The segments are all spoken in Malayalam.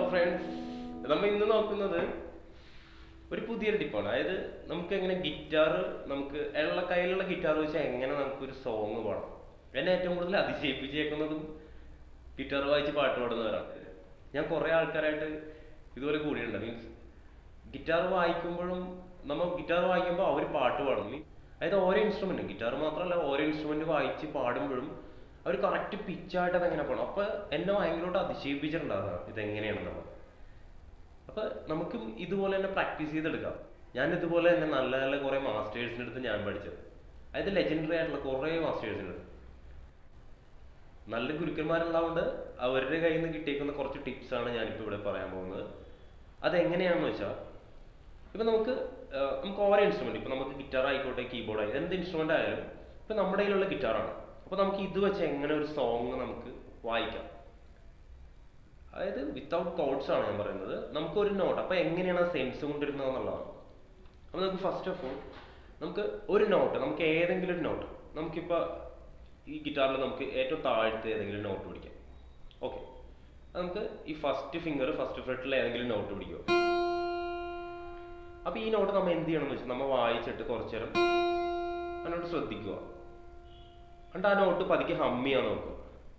ഫ്രണ്ട്സ് നമ്മൾ ഇന്ന് നോക്കുന്നത് ഒരു പുതിയൊരു ടിപ്പാണ് അതായത് നമുക്ക് എങ്ങനെ ഗിറ്റാർ നമുക്ക് ഉള്ള കയ്യിലുള്ള ഗിറ്റാർ വെച്ച് എങ്ങനെ നമുക്കൊരു സോങ് പാടാം എന്നെ ഏറ്റവും കൂടുതൽ അതിശയിപ്പിച്ചേക്കുന്നതും ഗിറ്റാർ വായിച്ച് പാട്ട് പാടുന്നവരാണ് ഞാൻ കുറേ ആൾക്കാരായിട്ട് ഇതുപോലെ കൂടിയിട്ടുണ്ട് മീൻസ് ഗിറ്റാർ വായിക്കുമ്പോഴും നമ്മൾ ഗിറ്റാർ വായിക്കുമ്പോൾ അവർ പാട്ട് പാടും മീൻസ് അതായത് ഓരോ ഇൻസ്ട്രുമെന്റ് ഗിറ്റാർ മാത്രമല്ല ഓരോ ഇൻസ്ട്രുമെന്റ് വായിച്ച് പാടുമ്പോഴും അവർ കറക്റ്റ് പിച്ചായിട്ട് അതെങ്ങനെ പാടും അപ്പൊ എന്നെ ഭയങ്കരമായിട്ട് അതിശയിപ്പിച്ചിട്ടുണ്ടാകുക ഇതെങ്ങനെയാണെന്നുള്ളത് അപ്പൊ നമുക്കും ഇതുപോലെ തന്നെ പ്രാക്ടീസ് ചെയ്തെടുക്കാം ഞാൻ ഇതുപോലെ തന്നെ നല്ല നല്ല കുറെ മാസ്റ്റേഴ്സിന്റെ അടുത്ത് ഞാൻ പഠിച്ചത് അതായത് ലെജൻഡറി ആയിട്ടുള്ള കുറെ മാസ്റ്റേഴ്സിന്റെ അടുത്ത് നല്ല ഗുരുക്കന്മാരുള്ളതുകൊണ്ട് അവരുടെ കയ്യിൽ നിന്ന് കിട്ടിയേക്കുന്ന കുറച്ച് ടിപ്സ് ആണ് ഞാനിപ്പോൾ ഇവിടെ പറയാൻ പോകുന്നത് അതെങ്ങനെയാണെന്ന് വെച്ചാൽ ഇപ്പൊ നമുക്ക് ആ, നമുക്ക് ഓരോ ഇൻസ്ട്രുമെന്റ് ഇപ്പൊ നമുക്ക് ഗിറ്റാർ ആയിക്കോട്ടെ കീബോർഡ് ആയി എന്ത് ഇൻസ്ട്രുമെന്റ് ആയാലും ഇപ്പൊ നമ്മുടെ കയ്യിലുള്ള ഗിറ്റാറാണ് അപ്പൊ നമുക്ക് ഇത് വെച്ച് എങ്ങനെ ഒരു സോങ് നമുക്ക് വായിക്കാം അതായത് വിത്തൗട്ട് കോഡ്സ് ആണ് ഞാൻ പറയുന്നത് നമുക്ക് ഒരു നോട്ട് അപ്പൊ എങ്ങനെയാണ് ആ സെൻസ് കൊണ്ടിരുന്നത് എന്നുള്ളതാണ് അപ്പൊ നമുക്ക് ഫസ്റ്റ് ഓഫ് ഓൾ നമുക്ക് ഒരു നോട്ട് നമുക്ക് ഏതെങ്കിലും ഒരു നോട്ട് നമുക്കിപ്പോ ഈ ഗിറ്റാറിൽ നമുക്ക് ഏറ്റവും താഴത്തെ ഏതെങ്കിലും നോട്ട് പിടിക്കാം ഓക്കെ നമുക്ക് ഈ ഫസ്റ്റ് ഫിംഗർ ഫസ്റ്റ് ഫ്രെറ്റിൽ ഏതെങ്കിലും നോട്ട് പിടിക്കുക അപ്പൊ ഈ നോട്ട് നമ്മൾ എന്ത് ചെയ്യണം എന്ന് വെച്ചാൽ നമ്മൾ വായിച്ചിട്ട് കുറച്ചു നേരം അതിനോട്ട് ശ്രദ്ധിക്കുക എന്നിട്ട് ആ നോട്ട് പതുക്കെ ഹം ചെയ്യാൻ നോക്കുക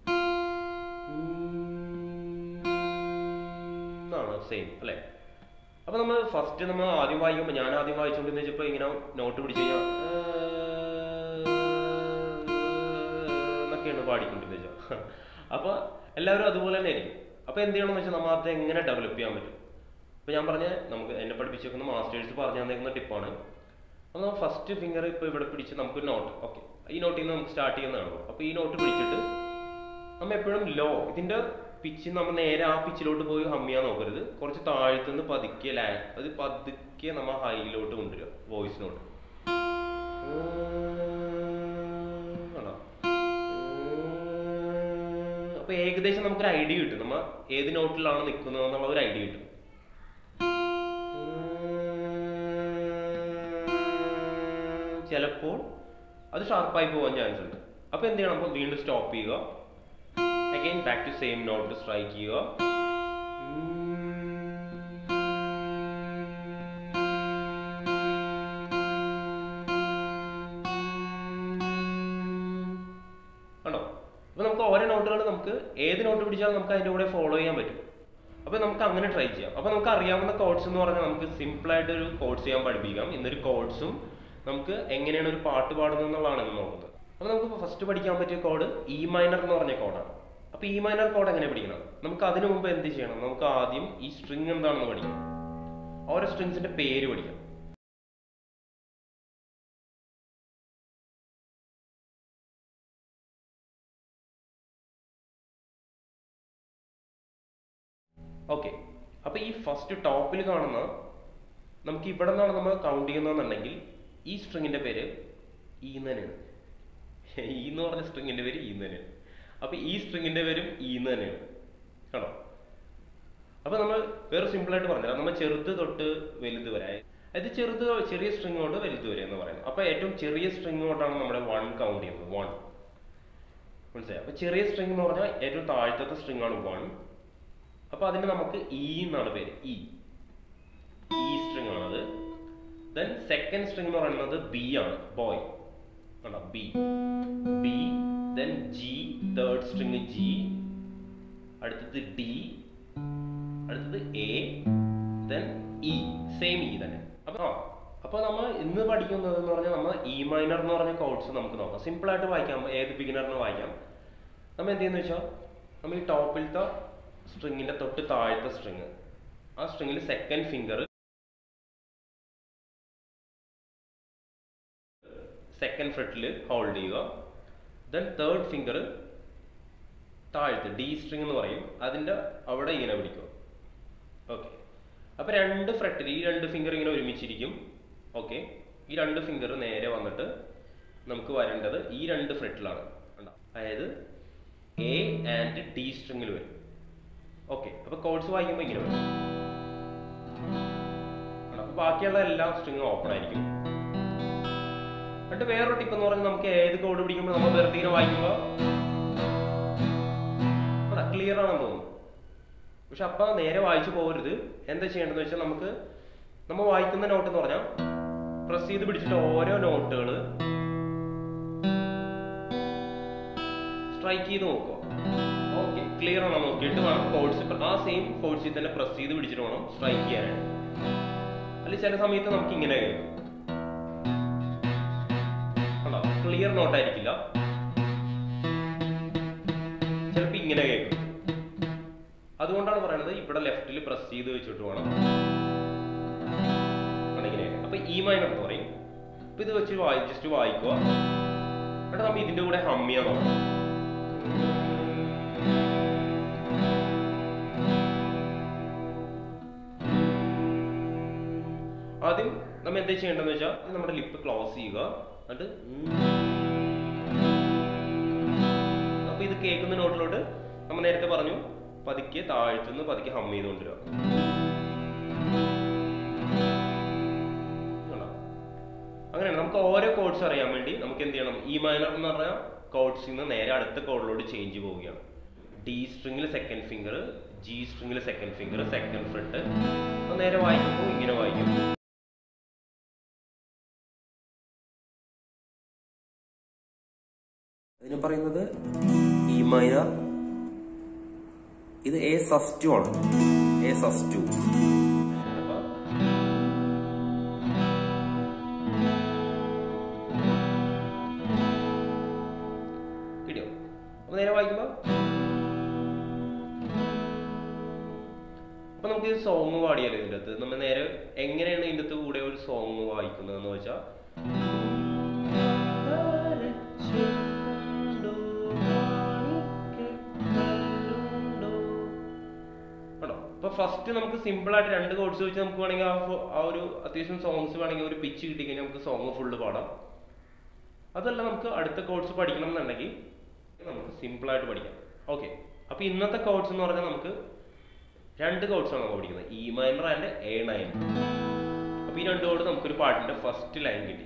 എന്നാണ് സെയിം അല്ലെ അപ്പൊ നമ്മൾ ഫസ്റ്റ് നമ്മൾ ആദ്യം വായിക്കുമ്പോൾ ഞാൻ ആദ്യം വായിച്ചുകൊണ്ടിരുന്ന വെച്ചപ്പോ ഇങ്ങനെ നോട്ട് പിടിച്ചു കഴിഞ്ഞാൽ എന്നൊക്കെയാണ് പാടിക്കൊണ്ടിരുന്നത് വെച്ചാൽ അപ്പൊ എല്ലാവരും അതുപോലെ തന്നെ ആയിരിക്കും അപ്പൊ എന്ത് ചെയ്യണം എന്ന് വെച്ചാൽ നമ്മൾ അത് എങ്ങനെ ഡെവലപ്പ് ചെയ്യാൻ പറ്റും ഇപ്പൊ ഞാൻ പറഞ്ഞ നമുക്ക് എന്നെ പഠിപ്പിച്ചേക്കുന്ന മാസ്റ്റേഴ്സ് പറഞ്ഞു തന്നേക്കുന്ന ടിപ്പാണ് അപ്പൊ നമ്മൾ ഫസ്റ്റ് ഫിംഗർ ഇപ്പൊ ഇവിടെ പിടിച്ച് നമുക്കൊരു നോട്ട് ഓക്കെ ഈ നോട്ടിൽ നിന്ന് നമുക്ക് സ്റ്റാർട്ട് ചെയ്യുന്നതാണ് അപ്പൊ ഈ നോട്ട് പിടിച്ചിട്ട് നമ്മ എപ്പോഴും ലോ ഇതിന്റെ പിച്ച് നമ്മൾ നേരെ ആ പിച്ചിലോട്ട് പോയി ഹം ചെയ്യാൻ നോക്കരുത് കുറച്ച് താഴ്ത്തുനിന്ന് പതുക്കെ ലാ അത് പതുക്കെ നമ്മ ഹൈയിലോട്ട് കൊണ്ടുവരിക വോയിസിനോട്ട് കണ്ടോ? അപ്പൊ ഏകദേശം നമുക്കൊരു ഐഡിയ കിട്ടും നമ്മ ഏത് നോട്ടിലാണ് നിൽക്കുന്നത് എന്നുള്ള ഒരു ഐഡിയ കിട്ടും ചിലപ്പോൾ അത് ഷാർപ്പായി പോകാൻ ചാൻസ് ഉണ്ട് അപ്പൊ എന്ത് ചെയ്യണം അപ്പൊ വീണ്ടും സ്റ്റോപ്പ് ചെയ്യുക again back to same note strike ചെയ്യുക കണ്ടോ അപ്പൊ നമുക്ക് ഓരോ നോട്ടുകൾ നമുക്ക് ഏത് നോട്ട് പിടിച്ചാലും നമുക്ക് അതിന്റെ കൂടെ ഫോളോ ചെയ്യാൻ പറ്റും അപ്പൊ നമുക്ക് അങ്ങനെ ട്രൈ ചെയ്യാം അപ്പൊ നമുക്ക് അറിയാവുന്ന കോഡ്സ് എന്ന് പറഞ്ഞാൽ നമുക്ക് സിമ്പിൾ ആയിട്ട് ഒരു കോഡ്സ് ചെയ്യാൻ പഠിപ്പിക്കാം ഇന്നൊരു കോഡ്സും നമുക്ക് എങ്ങനെയാണ് ഒരു പാട്ട് പാടുന്നത് എന്നുള്ളതാണ് ഇന്ന് നോക്കുന്നത് അപ്പൊ നമുക്ക് ഫസ്റ്റ് പഠിക്കാൻ പറ്റിയ കോഡ് ഇ മൈനർ എന്ന് പറഞ്ഞ കോഡാണ് അപ്പൊ ഇ മൈനർ കോഡ് എങ്ങനെ പഠിക്കണം നമുക്ക് അതിനു മുമ്പ് എന്ത് ചെയ്യണം നമുക്ക് ആദ്യം ഈ സ്ട്രിങ് എന്താണെന്ന് പഠിക്കണം ഓരോ സ്ട്രിങ്സിന്റെ പേര് പഠിക്കാം ഓക്കെ അപ്പൊ ഈ ഫസ്റ്റ് ടോപ്പിൽ കാണുന്ന നമുക്ക് ഇവിടെ നിന്നാണ് നമ്മൾ കൗണ്ട് ചെയ്യുന്നതെന്നുണ്ടെങ്കിൽ ഈ സ്ട്രിങ്ങിന്റെ പേര് ഈ തന്നെയാണ് ഈ എന്ന് പറഞ്ഞ സ്ട്രിങ്ങിന്റെ പേര് ഈ തന്നെയാണ് അപ്പൊ ഈ സ്ട്രിങ്ങിന്റെ പേരും ഈ തന്നെയാണ് ആണോ അപ്പൊ നമ്മൾ വേറെ സിമ്പിൾ ആയിട്ട് പറഞ്ഞുതരാം നമ്മൾ ചെറുത് തൊട്ട് വലുത് വരെ അതായത് ചെറുത് ചെറിയ സ്ട്രിങ് തൊട്ട് വലുത് വരെ എന്ന് പറയുന്നത് അപ്പൊ ഏറ്റവും ചെറിയ സ്ട്രിങ് തൊട്ടാണ് നമ്മുടെ വൺ കൗണ്ട് ചെയ്യുന്നത് വൺ മനസ്സിലായി അപ്പൊ ചെറിയ സ്ട്രിങ് എന്ന് പറഞ്ഞാൽ ഏറ്റവും താഴത്തെ സ്ട്രിങ് ആണ് വൺ അപ്പൊ അതിന് നമുക്ക് ഇ എന്നാണ് പേര് ഇ ഇ സ്ട്രിങ് ആണത് ദെൻ സെക്കൻഡ് സ്ട്രിങ് എന്ന് പറയുന്നത് ബി ആണ് ബോയ് കണ്ടോ B B then G third string G അടുത്തത് ഡി അടുത്തത് A then E same E തന്നെ അപ്പൊ ആ അപ്പൊ നമ്മൾ ഇന്ന് പഠിക്കുന്നത് എന്ന് പറഞ്ഞാൽ നമ്മൾ ഇ മൈനർ എന്ന് പറഞ്ഞ കോഡ്സ് നമുക്ക് നോക്കാം സിമ്പിൾ ആയിട്ട് വായിക്കാം ഏത് ബിഗിനറിന് വായിക്കാം നമ്മൾ എന്ത് ചെയ്യുന്ന വെച്ചാൽ നമ്മൾ ഈ ടോപ്പിലത്തെ സ്ട്രിങ്ങിന്റെ തൊട്ട് താഴത്തെ സ്ട്രിങ് ആ സ്ട്രിങ്ങിൽ സെക്കൻഡ് ഫിംഗർ സെക്കൻഡ് ഫ്രെറ്റിൽ ഹോൾഡ് ചെയ്യുക ദെൻ തേർഡ് ഫിംഗർ താഴത്ത് ഡി സ്ട്രിങ് എന്ന് പറയും അതിന്റെ അവിടെ ഇങ്ങനെ പിടിക്കുക ഓക്കെ അപ്പൊ രണ്ട് ഫ്രെറ്റിൽ ഈ രണ്ട് ഫിംഗർ ഇങ്ങനെ ഒരുമിച്ചിരിക്കും ഓക്കെ ഈ രണ്ട് ഫിംഗർ നേരെ വന്നിട്ട് നമുക്ക് വരേണ്ടത് ഈ രണ്ട് ഫ്രെറ്റിലാണ് കണ്ടോ? അതായത് എ ആൻഡ് ഡി സ്ട്രിങ്ങിൽ വരും ഓക്കെ അപ്പൊ കോഡ്സ് വായിക്കുമ്പോൾ ഇങ്ങനെ വരും കണ്ടോ? അപ്പൊ ബാക്കിയുള്ള എല്ലാ സ്ട്രിങ്ങും ഓപ്പൺ ആയിരിക്കും എന്നിട്ട് വേറൊരു ടിപ്പ് എന്ന് പറഞ്ഞാൽ നമുക്ക് ഏത് കോഡ് പിടിക്കുമ്പോൾ നമ്മൾ വെറുതെ ഇങ്ങനെ വായിക്കുമ്പോൾ ക്ലിയർ ആണെന്ന് തോന്നുന്നു പക്ഷെ അപ്പൊ നേരെ വായിച്ചു പോകരുത് എന്താ ചെയ്യേണ്ടതെന്ന് വെച്ചാൽ നമുക്ക് നമ്മൾ വായിക്കുന്ന നോട്ട് എന്ന് പറഞ്ഞാൽ പ്രസ് ചെയ്ത് പിടിച്ചിട്ട് ഓരോ നോട്ടുകൾ സ്ട്രൈക്ക് ചെയ്ത് നോക്കുക ഓക്കെ ക്ലിയർ ആണോ നോക്കിയിട്ട് വേണം കോഡ്സ് ആ സെയിം കോഡ്സിൽ തന്നെ പ്രസ് ചെയ്ത് പിടിച്ചിട്ട് വേണം സ്ട്രൈക്ക് ചെയ്യാനായിട്ട് അല്ലെങ്കിൽ ചില സമയത്ത് നമുക്ക് ഇങ്ങനെ കേൾക്കും കണ്ടോ ക്ലിയർ നോട്ടായിരിക്കില്ല ചിലപ്പോൾ ഇങ്ങനെ കേൾക്കും അതുകൊണ്ടാണ് പറയുന്നത് ഇവിടെ ലെഫ്റ്റിൽ പ്രസ് ചെയ്ത് വെച്ചിട്ട് വേണം ആണ് ഇങ്ങനെ അപ്പൊ ഇ മൈനർ എന്ന് പറയും അപ്പൊ ഇത് വെച്ച് വായി ജസ്റ്റ് വായിക്കുക എന്നിട്ട് നമ്മൾ ഇതിന്റെ കൂടെ ഹം ചെയ്യാൻ നോക്കണം ആദ്യം നമ്മൾ എന്താ ചെയ്യേണ്ടതെന്ന് വെച്ചാൽ നമ്മുടെ ലിപ്പ് ക്ലോസ് ചെയ്യുക എന്നിട്ട് അപ്പൊ ഇത് കേൾക്കുന്ന നോട്ടിലോട്ട് നമ്മൾ നേരത്തെ പറഞ്ഞു പതുക്കെ താഴ്ത്തുനിന്ന് പതുക്കെ ഹം ചെയ്തുകൊണ്ടിരിക അങ്ങനെയാണ് നമുക്ക് ഓരോ കോഡ്സ് അറിയാൻ വേണ്ടി നമുക്ക് എന്ത് ചെയ്യണം ഈ മൈനർ എന്ന് പറഞ്ഞാൽ കോഡ്സിൽ നിന്ന് നേരെ അടുത്ത കോഡിലോട്ട് ചേഞ്ച് പോവുകയാണ് ഡി സ്ട്രിങ്ങിൽ സെക്കൻഡ് ഫിംഗർ ജി സ്ട്രിങ്ങിൽ സെക്കൻഡ് ഫിംഗർ സെക്കൻഡ് ഫ്രെട്ട് അപ്പൊ നേരെ വായിക്കുമ്പോൾ ഇങ്ങനെ വായിക്കും അതിന് പറയുന്നത് ഇ മൈനർ ഇത് എ സസ് ടു ആണ് എ സസ് ടു അപ്പൊ കിട്ടിയോ അപ്പൊ നേരെ വായിക്കുമ്പോ അപ്പൊ നമുക്ക് ഈ സോങ് പാടിയാലോ ഇതിന്റെ അകത്ത് നമ്മൾ നേരെ എങ്ങനെയാണ് ഇതിന്റെ അകത്ത് കൂടെ ഒരു സോങ് വായിക്കുന്നതെന്ന് വെച്ചാൽ കേട്ടോ അപ്പൊ ഫസ്റ്റ് നമുക്ക് സിമ്പിൾ ആയിട്ട് രണ്ട് കോഡ്സ് വെച്ച് നമുക്ക് വേണമെങ്കിൽ ആ ഫo- ആ ഒരു അത്യാവശ്യം സോങ്സ് വേണമെങ്കിൽ ഒരു പിച്ച് കിട്ടിക്കഴിഞ്ഞാൽ നമുക്ക് സോങ് ഫുള്ള് പാടാം അതല്ല നമുക്ക് അടുത്ത കോഡ്സ് പഠിക്കണം എന്നുണ്ടെങ്കിൽ നമുക്ക് സിമ്പിൾ ആയിട്ട് പഠിക്കാം ഓക്കെ അപ്പൊ ഇന്നത്തെ കോഡ്സ് എന്ന് പറഞ്ഞാൽ നമുക്ക് രണ്ട് കോഡ്സ് ആണ് നമ്മൾ പഠിക്കുന്നത് E minor and A nine അപ്പൊ ഈ രണ്ട് കോഡ് നമുക്കൊരു പാട്ടിന്റെ ഫസ്റ്റ് ലൈൻ കിട്ടി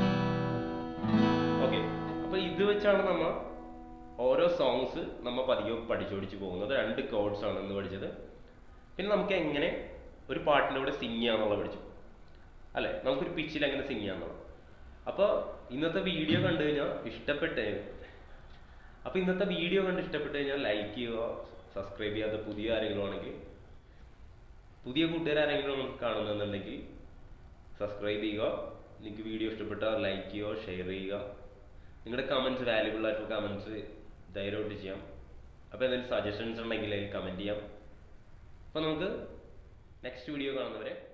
ഓക്കെ അപ്പൊ ഇത് വെച്ചാണ് നമ്മ ഓരോ സോങ്സ് നമ്മ പതിയെ പഠിച്ചു പഠിച്ചു പോകുന്നത് രണ്ട് കോഡ്സ് ആണ് ഇന്ന് പഠിച്ചത് പിന്നെ നമുക്ക് എങ്ങനെ ഒരു പാട്ടിൻ്റെ കൂടെ സിങ് ചെയ്യാന്നുള്ളത് പഠിച്ചു അല്ലെ നമുക്കൊരു പിച്ചിൽ എങ്ങനെ സിങ് ചെയ്യാന്നുള്ളത് അപ്പോൾ ഇന്നത്തെ വീഡിയോ കണ്ടു കഴിഞ്ഞാൽ ഇഷ്ടപ്പെട്ടേ അപ്പോൾ ഇന്നത്തെ വീഡിയോ കണ്ട് ഇഷ്ടപ്പെട്ട് കഴിഞ്ഞാൽ ലൈക്ക് ചെയ്യുക സബ്സ്ക്രൈബ് ചെയ്യാത്ത പുതിയ ആരെങ്കിലും ആണെങ്കിൽ പുതിയ കൂട്ടുകാർ ആരെങ്കിലും കാണുന്നുണ്ടെങ്കിൽ സബ്സ്ക്രൈബ് ചെയ്യുക നിങ്ങൾക്ക് വീഡിയോ ഇഷ്ടപ്പെട്ടാൽ ലൈക്ക് ചെയ്യുക ഷെയർ ചെയ്യുക നിങ്ങളുടെ കമൻസ് വാല്യുബിൾ ആയിട്ടുള്ള കമൻസ് ധൈര്യമായിട്ട് ചെയ്യാം അപ്പോൾ എന്തെങ്കിലും സജഷൻസ് ഉണ്ടെങ്കിൽ അതിൽ കമൻറ്റ് ചെയ്യാം അപ്പോൾ നമുക്ക് നെക്സ്റ്റ് വീഡിയോ കാണുന്നവരെ